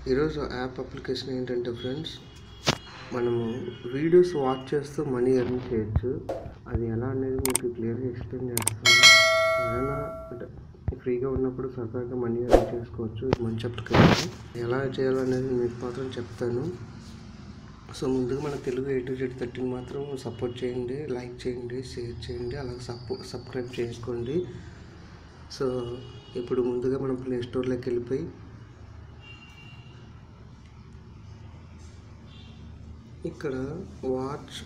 ఈరోజు app application ఏంటంటే friends మనము వీడియోస్ వాచ్ చేస్తూ మనీ ఎర్న్ చేయొచ్చు అది ఎలా అనేది మీకు క్లియర్గా ఎక్స్ప్లెయిన్ చేస్తాను ఎవరైనా అంటే ఫ్రీగా ఉన్నప్పుడు సరదాగా మనీ ఎర్న్ చేసుకోవచ్చు ఇది మంచి అప్లికేషన్ ఎలా చేయాలనేది మీకు మాత్రం చెప్తాను సో ముందుగా మన Telugu A to Z thirteen మాత్రం సపోర్ట్ చేయండి లైక్ చేయండి షేర్ చేయండి అలాగే సపో సబ్స్క్రైబ్ చేసుకోండి సో ఇప్పుడు ముందుగా మనం ప్లే స్టోర్లోకి వెళ్ళిపోయి ఇక్కడ watch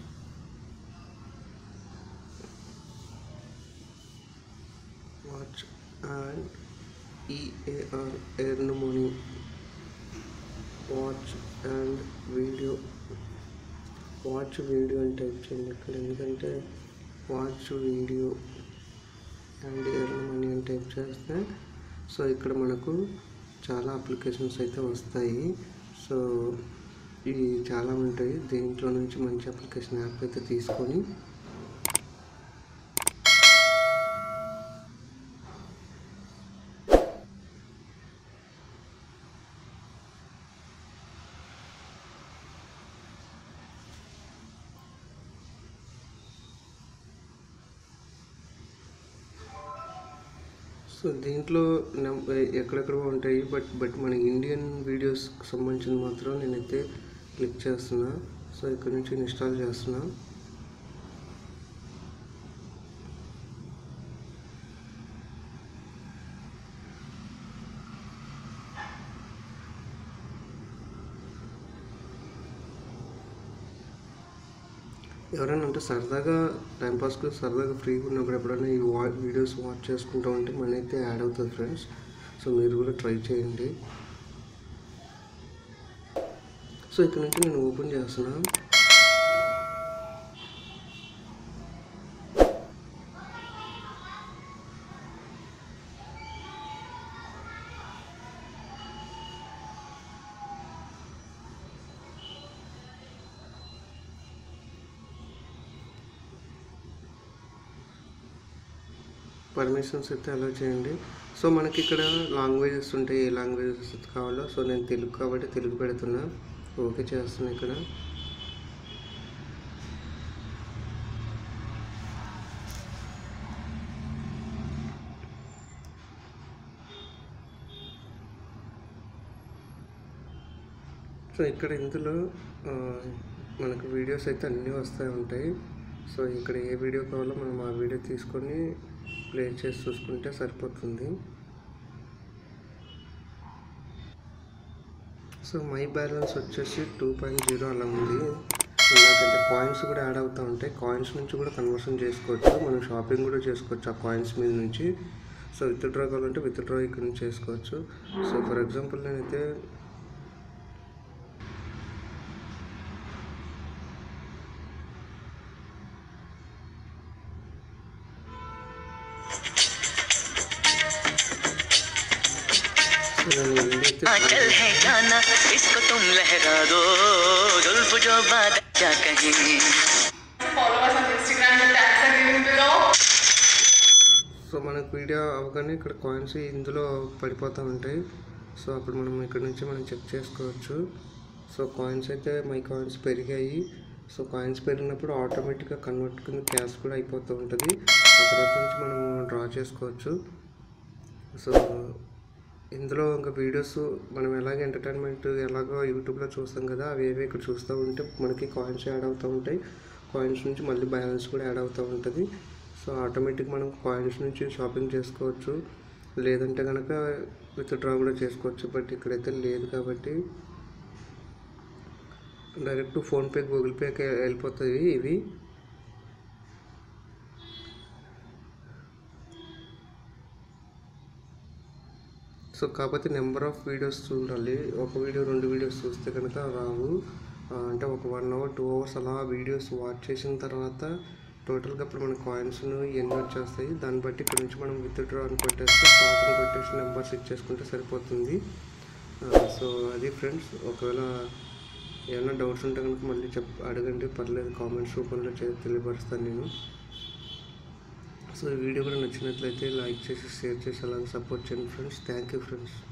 watch and E A R earn money watch and video watch video అని టైప్ చేయండి ఇక్కడ ఎందుకంటే watch video and earn money అని టైప్ చేస్తే సో ఇక్కడ మనకు చాలా అప్లికేషన్స్ అయితే వస్తాయి సో ఇవి చాలా ఉంటాయి దీంట్లో నుంచి మంచి అప్లికేషన్ యాప్ అయితే తీసుకొని సో దీంట్లో నం- ఎక్కడెక్కడ ఉంటాయి బట్ బట్ మన ఇండియన్ వీడియోస్కి సంబంధించిన మాత్రం నేనైతే క్లిక్ చేస్తున్నా సో ఇక్కడ నుంచి ఇన్స్టాల్ చేస్తున్నా ఎవరైనా అంటే సరదాగా టైంపాస్కి సరదాగా ఫ్రీగా ఉన్నప్పుడు ఎప్పుడైనా ఈ వా వీడియోస్ వాచ్ చేసుకుంటూ ఉంటే మనీ అయితే యాడ్ అవుతుంది ఫ్రెండ్స్ సో మీరు కూడా ట్రై చేయండి సో ఇక్కడ నుంచి నేను ఓపెన్ చేస్తున్నా పర్మిషన్స్ అయితే అలా చేయండి సో మనకి ఇక్కడ లాంగ్వేజెస్ ఉంటాయి ఏ లాంగ్వేజెస్ కావాలో సో నేను తెలుగు కాబట్టి తెలుగు పెడుతున్నా ఓకే చేస్తున్నా ఇక్కడ సో ఇక్కడ ఇందులో ఆ, మనకు వీడియోస్ అయితే అన్నీ వస్తూ ఉంటాయి సో ఇక్కడ ఏ వీడియో కావాలో మనం ఆ వీడియో తీసుకొని ప్లే చేసి చూసుకుంటే సరిపోతుంది సో మై బ్యాలెన్స్ వచ్చేసి టూ పాయింట్ జీరో అలా ఉంది నాకంటే కాయిన్స్ కూడా యాడ్ అవుతూ ఉంటాయి కాయిన్స్ నుంచి కూడా కన్వర్షన్ చేసుకోవచ్చు మనం షాపింగ్ కూడా చేసుకోవచ్చు ఆ కాయిన్స్ మీద నుంచి సో విత్డ్రా కావాలంటే విత్డ్రా ఇక్కడ నుంచి చేసుకోవచ్చు సో ఫర్ ఎగ్జాంపుల్ నేనైతే సో నేను ఏదైతే अकल है जाना इसको तुम लहरा दो जुल्फ जो बात क्या कहें Follow us on Instagram, the tags are given below. So మనకు వీడియో అవగానే ఇక్కడ కాయిన్స్ ఇందులో పడిపోతూ ఉంటాయి సో అప్పుడు మనం ఇక్కడ నుంచి మనం చెక్ చేసుకోవచ్చు సో కాయిన్స్ అయితే మై కాయిన్స్ పెరిగాయి సో కాయిన్స్ పెరిగినప్పుడు ఆటోమేటిక్గా కన్వర్ట్ కింద క్యాష్ కూడా అయిపోతూ ఉంటుంది ఆ తర్వాత నుంచి మనం డ్రా చేసుకోవచ్చు సో ఇందులో ఇంకా వీడియోస్ మనం ఎలాగ ఎంటర్టైన్మెంట్ ఎలాగో యూట్యూబ్లో చూస్తాం కదా అవి ఏవి ఇక్కడ చూస్తూ ఉంటే మనకి కాయిన్స్ యాడ్ అవుతూ ఉంటాయి కాయిన్స్ నుంచి మళ్ళీ బ్యాలెన్స్ కూడా యాడ్ అవుతూ ఉంటుంది సో ఆటోమేటిక్ మనం కాయిన్స్ నుంచి షాపింగ్ చేసుకోవచ్చు లేదంటే కనుక విత్డ్రా కూడా చేసుకోవచ్చు బట్ ఇక్కడైతే లేదు కాబట్టి డైరెక్ట్ ఫోన్పే గూగుల్ పేకి వెళ్ళిపోతాయి ఇవి సో కాకపోతే నెంబర్ ఆఫ్ వీడియోస్ చూడాలి ఒక వీడియో రెండు వీడియోస్ చూస్తే కనుక రావు ఆ, అంటే ఒక వన్ అవర్ టూ అవర్స్ అలా వీడియోస్ వాచ్ చేసిన తర్వాత టోటల్గా అప్పుడు మన కాయిన్స్ ఎన్ని వచ్చేస్తాయి దాన్ని బట్టి ఇక్కడ నుంచి మనం విత్ డ్రా అని కొట్టేస్తే స్టార్ట్ అని కొట్టేసి నెంబర్స్ ఇచ్చేసుకుంటే సరిపోతుంది ఆ, సో అది ఫ్రెండ్స్ ఒకవేళ ఏమైనా డౌట్స్ ఉంటే కనుక మళ్ళీ చెప్ అడగండి పర్లేదు కామెంట్స్ రూపంలో చే తెలియపరుస్తాను నేను సో ఈ వీడియో కూడా నచ్చినట్లయితే లైక్ చేసి షేర్ చేసి అలాగే సపోర్ట్ చేయండి ఫ్రెండ్స్ థ్యాంక్ యూ ఫ్రెండ్స్